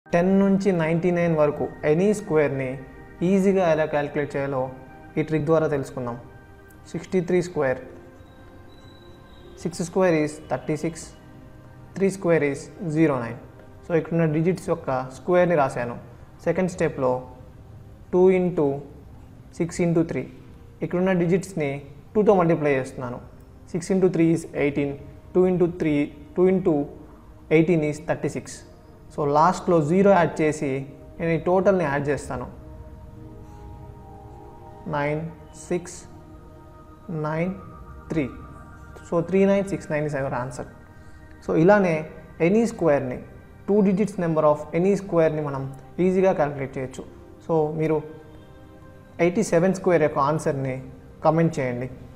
ten నుంచి ninety nine వరకు any స్క్వేర్ని ఈజీగా ఎలా క్యాలిక్యులేట్ చేయాలో ఈ ట్రిక్ ద్వారా తెలుసుకుందాం sixty three square six square is thirty six three square is zero nine so ఇక్కడున్న డిజిట్స్ యొక్క స్క్వేర్ని రాశాను సెకండ్ స్టెప్లో two into six into three ఇక్కడున్న డిజిట్స్ని టూతో మల్టిప్లై చేస్తున్నాను six into three is eighteen two into three two into eighteen is thirty six so లాస్ట్లో జీరో యాడ్ చేసి నేను ఈ టోటల్ని యాడ్ చేస్తాను nine six nine three so three nine six nine is our answer so ఇలానే any స్క్వేర్ని two digits number of any స్క్వేర్ని మనం ఈజీగా క్యాలిక్యులేట్ చేయొచ్చు సో మీరు ఎయిటీ సెవెన్ స్క్వేర్ యొక్క ఆన్సర్ని కమెంట్ చేయండి